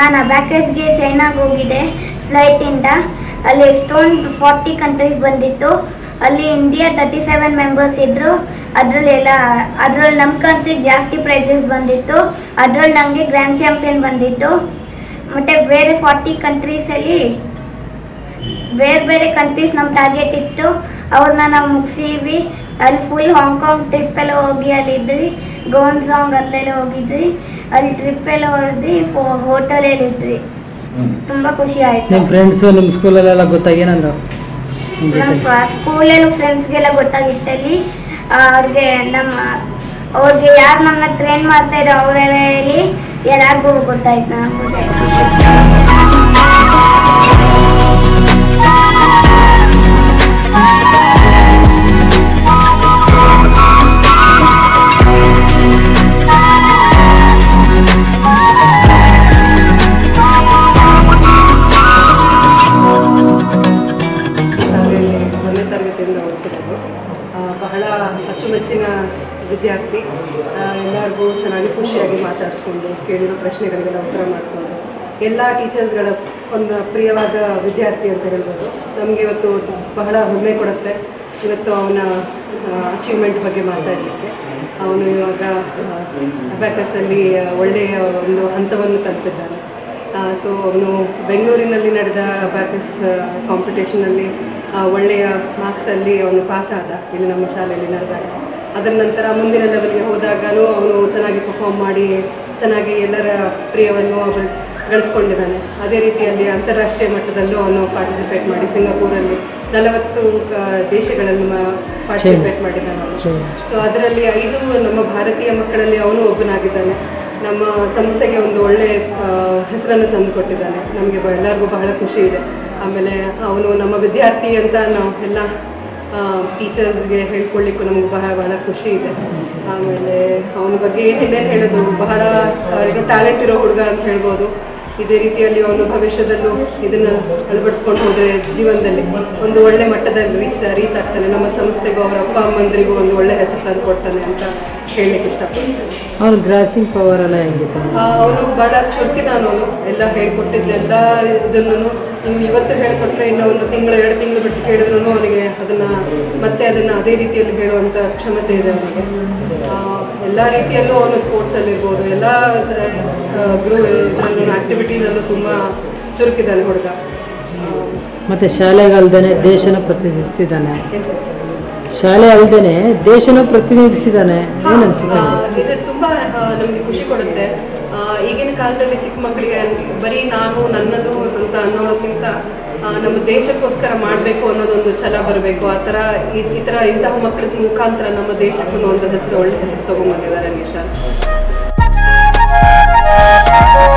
ನಾನು ಅಬ್ಯಾಕಸ್ಗೆ ಚೈನಾಗೆ ಹೋಗಿದ್ದೆ ಫ್ಲೈಟಿಂದ ಅಲ್ಲಿ ಎಷ್ಟೊಂದು ಫಾರ್ಟಿ ಕಂಟ್ರೀಸ್ ಬಂದಿತ್ತು ಅಲ್ಲಿ ಇಂಡಿಯಾ ತರ್ಟಿ ಸೆವೆನ್ ಮೆಂಬರ್ಸ್ ಇದ್ದರು ಅದರಲ್ಲಿ ಎಲ್ಲ ಅದರಲ್ಲಿ ನಮ್ಮ ಕಂಟ್ರಿಗೆ ಜಾಸ್ತಿ ಪ್ರೈಸಸ್ ಬಂದಿತ್ತು ಅದರಲ್ಲಿ ನನಗೆ ಗ್ರ್ಯಾಂಡ್ ಚಾಂಪಿಯನ್ ಬಂದಿತ್ತು ಮತ್ತು ಬೇರೆ ಫಾರ್ಟಿ ಕಂಟ್ರೀಸಲ್ಲಿ ಬೇರೆ ಬೇರೆ ಕಂಟ್ರೀಸ್ ನಮ್ಮ ಟಾರ್ಗೆಟ್ ಇತ್ತು ಅವ್ರನ್ನ ನಾವು ಮುಗಿಸಿವಿ ಅಲ್ಲಿ ಫುಲ್ ಹಾಂಗ್ಕಾಂಗ್ ಟ್ರಿಪ್ ಎಲ್ಲ ಹೋಗಿ ಅಲ್ಲಿ ಇದ್ರಿ ಗೋನ್ಸಾಂಗ್ ಅಲ್ಲೆಲ್ಲ ಹೋಗಿದ್ರಿ ಅಲ್ಲಿ ಟ್ರಿಪ್ ಎಲ್ಲ ಹೊಡೆದು ಹೋಟೆಲಲ್ಲಿ ಇದ್ರಿ ತುಂಬ ಖುಷಿ ಆಯ್ತು ನಿಮ್ಮ ಫ್ರೆಂಡ್ಸು ನಿಮ್ಮ ಸ್ಕೂಲಲ್ಲೆಲ್ಲ ಗೊತ್ತಾಗಿ ಏನಂದ್ರು ನಿಮ್ಮ ಜೊತೆ ನಮ್ಮ ಸ್ಕೂಲಲ್ಲಿ ಫ್ರೆಂಡ್ಸ್ಗೆಲ್ಲ ಗೊತ್ತಾಗಿತ್ತಲ್ಲಿ ಅವ್ರಿಗೆ ನಮ್ಮ ಅವ್ರಿಗೆ ಯಾರು ನಮ್ಮನ್ನ ಟ್ರೈನ್ ಮಾಡ್ತಾ ಇದ್ರು ಅವರೆಲ್ಲ ಹೇಳಿ ಎಲ್ಲರಿಗೂ ಗೊತ್ತಾಯ್ತು ನನಗೆ ಗೊತ್ತಾಯ್ತು ಶಾಲೆಯಲ್ಲಿ ಒಂದನೇ ತರಗತಿಯಿಂದ ಓದ್ತಿರೋದು ಆ, ಬಹಳ ಅಚ್ಚುಮೆಚ್ಚಿನ ವಿದ್ಯಾರ್ಥಿ ಆ, ಎಲ್ಲರಿಗೂ ಚೆನ್ನಾಗಿ ಖುಷಿಯಾಗಿ ಮಾತಾಡಿಸ್ಕೊಂಡು ಕೇಳಿರೋ ಪ್ರಶ್ನೆಗಳಿಗೆಲ್ಲ ಉತ್ತರ ಮಾಡಿಕೊಂಡು ಎಲ್ಲ ಟೀಚರ್ಸ್ಗಳ ಒಂದು ಪ್ರಿಯವಾದ ವಿದ್ಯಾರ್ಥಿ ಅಂತ ಹೇಳ್ಬೋದು ನಮಗೆ ಇವತ್ತು ಬಹಳ ಹೆಮ್ಮೆ ಕೊಡುತ್ತೆ ಇವತ್ತು ಅವನ ಅಚೀವ್ಮೆಂಟ್ ಬಗ್ಗೆ ಮಾತಾಡಲಿಕ್ಕೆ ಅವನು ಇವಾಗ ಅಬ್ಯಾಕಸಲ್ಲಿ ಒಳ್ಳೆಯ ಒಂದು ಹಂತವನ್ನು ತಲುಪಿದ್ದಾನೆ ಸೊ ಅವನು ಬೆಂಗಳೂರಿನಲ್ಲಿ ನಡೆದ ಬ್ಯಾಕಸ್ ಕಾಂಪಿಟೇಷನಲ್ಲಿ ಒಳ್ಳೆಯ ಮಾರ್ಕ್ಸಲ್ಲಿ ಅವನು ಪಾಸ್ ಆದ ಇಲ್ಲಿ ನಮ್ಮ ಶಾಲೆಯಲ್ಲಿ ನಡೆದಾಗ ಅದರ ನಂತರ ಮುಂದಿನ ಲೆವೆಲ್ಗೆ ಹೋದಾಗಲೂ ಅವನು ಚೆನ್ನಾಗಿ ಪರ್ಫಾರ್ಮ್ ಮಾಡಿ ಚೆನ್ನಾಗಿ ಎಲ್ಲರ ಪ್ರಿಯವನ್ನು ಅವನು ಗಳಿಸ್ಕೊಂಡಿದ್ದಾನೆ ಅದೇ ರೀತಿಯಲ್ಲಿ ಅಂತಾರಾಷ್ಟ್ರೀಯ ಮಟ್ಟದಲ್ಲೂ ಅವನು ಪಾರ್ಟಿಸಿಪೇಟ್ ಮಾಡಿ ಸಿಂಗಾಪುರಲ್ಲಿ ನಲವತ್ತು ದೇಶಗಳಲ್ಲಿ ಪಾರ್ಟಿಸಿಪೇಟ್ ಮಾಡಿದ್ದಾನೆ ಅವನು ಸೊ ಅದರಲ್ಲಿ ಐದು ನಮ್ಮ ಭಾರತೀಯ ಮಕ್ಕಳಲ್ಲಿ ಅವನು ಒಬ್ಬನಾಗಿದ್ದಾನೆ ನಮ್ಮ ಸಂಸ್ಥೆಗೆ ಒಂದು ಒಳ್ಳೆ ಆ, ಹೆಸರನ್ನು ತಂದು ಕೊಟ್ಟಿದ್ದಾನೆ ನಮಗೆ ಎಲ್ಲರಿಗೂ ಬಹಳ ಖುಷಿ ಇದೆ ಆಮೇಲೆ ಅವನು ನಮ್ಮ ವಿದ್ಯಾರ್ಥಿ ಅಂತ ನಾವು ಎಲ್ಲ ಟೀಚರ್ಸ್ಗೆ ಹೇಳ್ಕೊಳ್ಳಿಕ್ಕೂ ನಮಗೆ ಬಹಳ ಬಹಳ ಖುಷಿ ಇದೆ ಆಮೇಲೆ ಅವನ ಬಗ್ಗೆ ಏನೇನು ಹೇಳೋದು ಬಹಳ ಏನು ಟ್ಯಾಲೆಂಟ್ ಇರೋ ಹುಡುಗ ಅಂತ ಹೇಳ್ಬೋದು ಇದೇ ರೀತಿಯಲ್ಲಿ ಅವನು ಭವಿಷ್ಯದಲ್ಲೂ ಇದನ್ನು ಅಳವಡಿಸ್ಕೊಂಡು ಹೋದರೆ ಜೀವನದಲ್ಲಿ ಒಂದು ಒಳ್ಳೆ ಮಟ್ಟದಲ್ಲಿ ರೀಚ್ ರೀಚ್ ಆಗ್ತಾನೆ ನಮ್ಮ ಸಂಸ್ಥೆಗೂ ಅವರ ಅಪ್ಪ ಅಮ್ಮಂದರಿಗೂ ಒಂದು ಒಳ್ಳೆ ಹೆಸರು ತಂದು ಕೊಡ್ತಾನೆ ಅಂತ ಹೇಳಲಿಕ್ಕೆ ಇಷ್ಟಪಡ್ತೀನಿ ಅವ್ನ ಗ್ರಾಸಿಂಗ್ ಪವರ್ ಎಲ್ಲ ಹೆಂಗಿತ್ತು ಅವನು ಬಹಳ ಚುರುಕಿದಾನವನು ಎಲ್ಲ ಹೇಳ್ಕೊಟ್ಟಿದ್ದೆಲ್ಲ ಇದನ್ನು ನೀವು ಇವತ್ತು ಹೇಳ್ಕೊಟ್ರೆ ಇನ್ನು ಒಂದು ತಿಂಗಳು ಎರಡು ತಿಂಗಳು ಬಿಟ್ಟು ಕೇಳಿದ್ರು ಅವನಿಗೆ ಅದನ್ನ ಮತ್ತೆ ಅದನ್ನ ಅದೇ ರೀತಿಯಲ್ಲಿ ಹೇಳುವಂತ ಕ್ಷಮತೆ ಇದೆ ಅವನಿಗೆ ಎಲ್ಲ ರೀತಿಯಲ್ಲೂ ಅವನು ಸ್ಪೋರ್ಟ್ಸಲ್ಲಿ ಇರ್ಬೋದು ಎಲ್ಲ ಗ್ರೂ ಆಕ್ಟಿವಿಟೀಸಲ್ಲೂ ತುಂಬ ಚುರುಕಿದ್ದಾನೆ ಹುಡುಗ ಮತ್ತೆ ಶಾಲೆಗೆ ಅಲ್ದೇನೆ ದೇಶನ ಪ್ರತಿನಿಧಿಸಿದ್ದಾನೆ Exactly. ಶಾಲೆ ಅಲ್ದೇನೆ ದೇಶನ ಪ್ರತಿನಿಧಿಸಿದ್ದಾನೆ ಏನ್ ಅನ್ಸುತ್ತೆ ಆ, ಇದು ತುಂಬಾ ಆ, ನಮ್ಗೆ ಖುಷಿ ಕೊಡುತ್ತೆ ಆ, ಈಗಿನ ಕಾಲದಲ್ಲಿ ಚಿಕ್ಕ ಮಕ್ಕಳಿಗೆ ಬರೀ ನಾನು ನನ್ನದು ಅಂತ ಅನ್ನೋದಕ್ಕಿಂತ ಆ, ನಮ್ಮ ದೇಶಕ್ಕೋಸ್ಕರ ಮಾಡಬೇಕು ಅನ್ನೋದೊಂದು ಛಲ ಬರಬೇಕು ಆ ಥರ ಈ ಈ ಥರ ಇಂತಹ ಮಕ್ಕಳ ಮುಖಾಂತರ ನಮ್ಮ ದೇಶಕ್ಕೂ ಒಂದು ಹೆಸರು ಒಳ್ಳೆ ಹೆಸರು ತಗೊಂಡ್ಬಂದಿದ್ದಾರೆ ನಿಶಾ